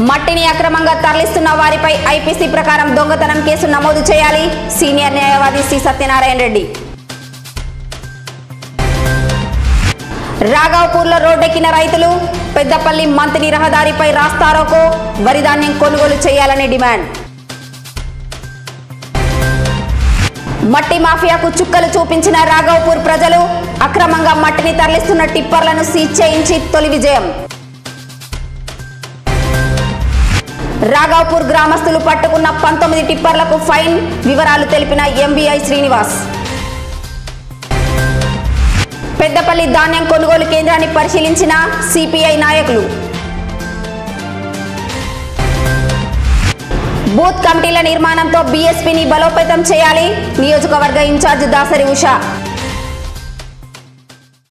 మట్టిని అక్రమంగా తరలిస్తున్న వారిపై ఐపీసీ ప్రకారం దొంగతనం కేసు నమోదు చేయాలి సీనియర్ న్యాయవాది సి సత్యనారాయణ రెడ్డి రాఘవపూర్లో రోడ్డెక్కిన రైతులు పెద్దపల్లి మంత్రి రహదారిపై రాస్తారోకో వరి ధాన్యం కొనుగోలు చేయాలని డిమాండ్ మట్టి మాఫియాకు చుక్కలు చూపించిన రాఘవపూర్ ప్రజలు అక్రమంగా మట్టిని తరలిస్తున్న టిప్పర్లను సీజ్ చేయించి తొలి విజయం రాఘవపూర్ గ్రామస్తులు పట్టుకున్న పంతొమ్మిది టిప్పర్లకు ఫైన్ వివరాలు తెలిపిన ఎంబీఐ శ్రీనివాస్ పెద్దపల్లి ధాన్యం కొనుగోలు కేంద్రాన్ని పరిశీలించిన సిపిఐ నాయకులు బూత్ కమిటీల నిర్మాణంతో బీఎస్పీని బలోపేతం చేయాలి నియోజకవర్గ ఇన్ఛార్జ్ దాసరి ఉషా